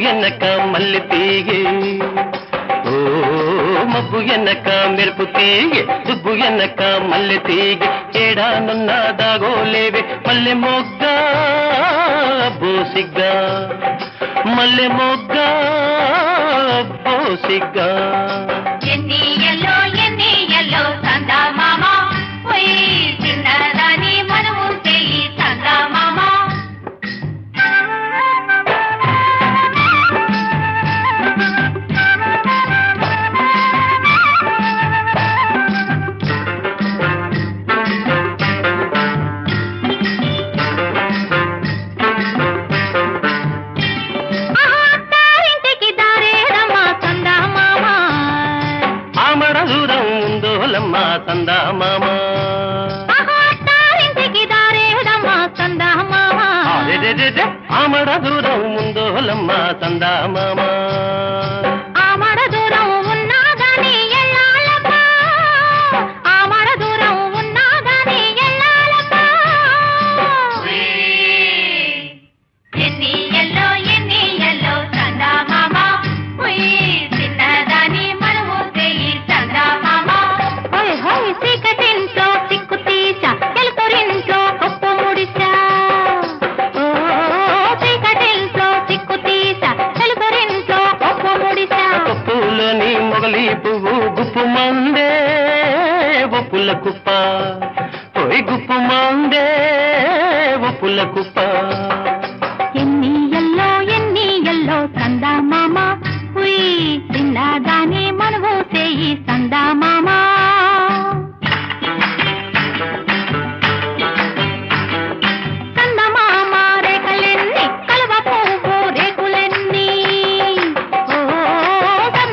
ఎన్నక మల్లి తీగే ఓ మబ్బు ఎన్నక మెరుపు తీగే దుబ్బు ఎన్నక మల్లె తీగే ఏడానున్న దాగోలేవే మల్లె మొగ్గ బోసిగ్గా మల్లె మొగ్గ బోసిగ్గా ఎన్ని ఎల్లో ఎన్ని ఎల్లో సందా మామ పోయి చిన్నదాని మనము చేయి సందా మామ ఇంటికి దారేరమ్మా సందా మామ ఆమడ దూరం ఉందోలమ్మ సందా మామ ఇంటికి దారేరమ్మా సందా మామ అరెరెరెరె, ఆమడ దూరం ఉందోలమ్మ సందా మామ ఆమడ దూరం ఉన్నా గాని ఎల్లాలమ్మా ఆమడ దూరం ఉన్నా గాని ఎల్లాలమ్మా ఎన్ని ఎల్లో ఎన్ని ఎల్లో చందా మామ ఉయ్ చిన్నదాని మనము చేయి చందా మామ హోయ్ హోయ్ చీకటింట్లో సిక్కు తీసా ఎలుకరింట్లో కొప్పు ముడిసా ఓ చీకటింట్లో సిక్కు తీసా ఎలుకరింట్లో కొప్పు ముడిసా పప్పులోని మొగలి పువ్వు గుప్పు మందే ఒప్పుల కుప్ప పోయి గుప్పు మందే ఒప్పుల కుప్ప ఎన్ని ఎల్లో ఎన్ని ఎల్లో సందా మామ ఉయ్ చిన్నదాని మనము చేయి సందా మామ చందమామ రేఖలెన్ని కలువ పువ్వు రేకులెన్ని ఓ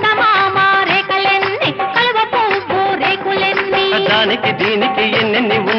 చందమామ రేఖలెన్ని కలువ పువ్వు రేకులెన్ని దానికి దీనికి ఎన్నెన్ని